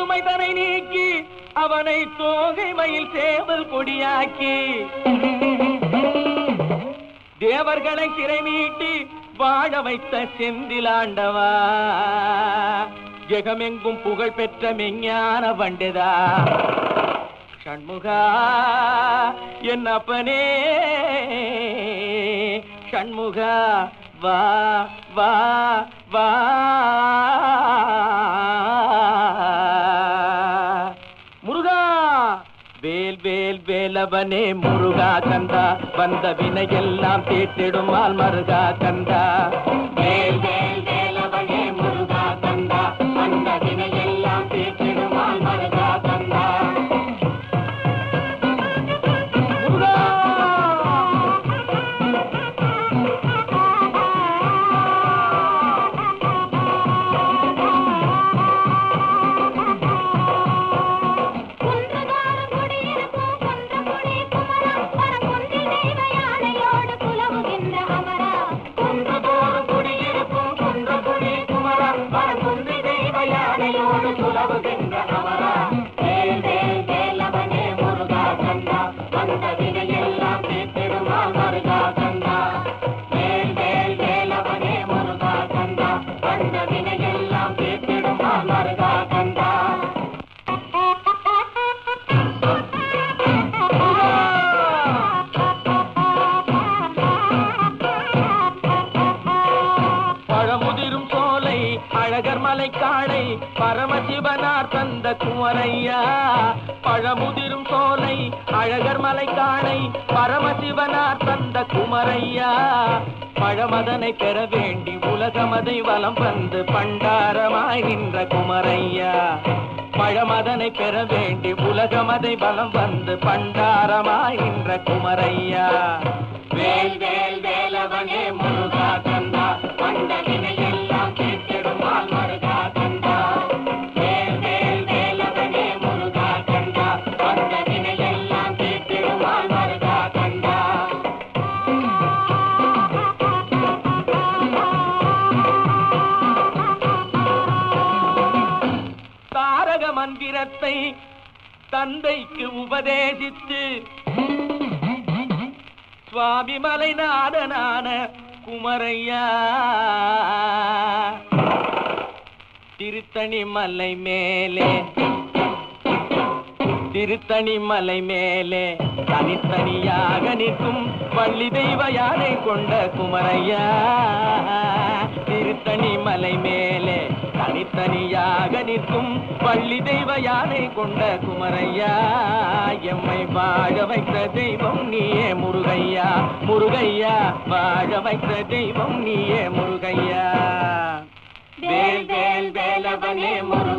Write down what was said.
சுமை தனை நீக்கி அவனை தோகை மயில் சேவல் கொடியாக்கி தேவர்களை சிறை மீட்டி வாழ வைத்த செந்திலாண்டவா ஜெகமெங்கும் புகழ் பெற்ற மெஞ்ஞான பண்டிதா ஷண்முகா என் அப்பனே ஷண்முகா வா வா வா முருகா வேல் வேல் வேலவனே முருகா கந்தா வந்த வினையெல்லாம் தீர்த்திடுமால் மருகா கந்தா வேல் வேல் வேலவனே முருகா கந்தா வந்த வினையெல்லாம் தீர்த்திடுமால் மருகா கந்தா முருகா குன்றதோறும் குடியிருக்கும் குன்றக்குடி குமரா, பரங்குன்றில் தெய்வ யானையோடு குலவுகின்ற அமரா. குன்றதோறும் குடியிருக்கும் குன்றக்குடி குமரா, பரங்குன்றி தெய்வ யானையோடு குலவுகின்ற அமரா. வேல் வேல் வேலவனே முருகா கந்தா, வந்த வினையெல்லாம் தீர்த்திடுமால் மருகா கந்தா. வேல் வேல் வேலவனே முருகா கந்தா, வந்த வினையெல்லாம் தீர்த்திடுமால் மருகா கந்தா. பழமுதிரும் சோலை அழகர் மலை காளை பரமசிவனார் தந்த குமரையா பழமுதிரும் சோலை அழகர் மலை காளை பரமசிவனார் தந்த குமரையா பழமதனை பெற வேண்டி உலகமதை வலம் வந்து பண்டாரமாய் நின்ற குமரையா பழமதனை பெற வேண்டி உலகமதை வலம் வந்து பண்டாரமாய் நின்ற குமரையா வேல் வேல் வேலவனே முருகா கந்தா வந்த வினையெல்லாம் தீர்த்திடுமால் மருகா கந்தா வேல் வேல் வேலவனே முருகா கந்தா வந்த வினையெல்லாம் தீர்த்திடுமால் மருகா கந்தா தாரக மந்திரத்தை தந்தைக்கு உபதேசித்து சுவாமி மலை நாடனான குமரையா திருத்தணி மலை மேலே திருத்தணி மலை மேலே தனித்தனியாக நிற்கும் பள்ளி தெய்வ யானை கொண்ட குமரையா திருத்தணி மலை மேலே தனித்தனியாக நிற்கும் பள்ளி தெய்வ யானை கொண்ட குமரையா எம்மை வாழ வைத்த தெய்வம் நீயே முருகையா முருகையா வாழ வைத்த தெய்வம் நீயே முருகையா வேல் வேல் வேலவனே முருகையா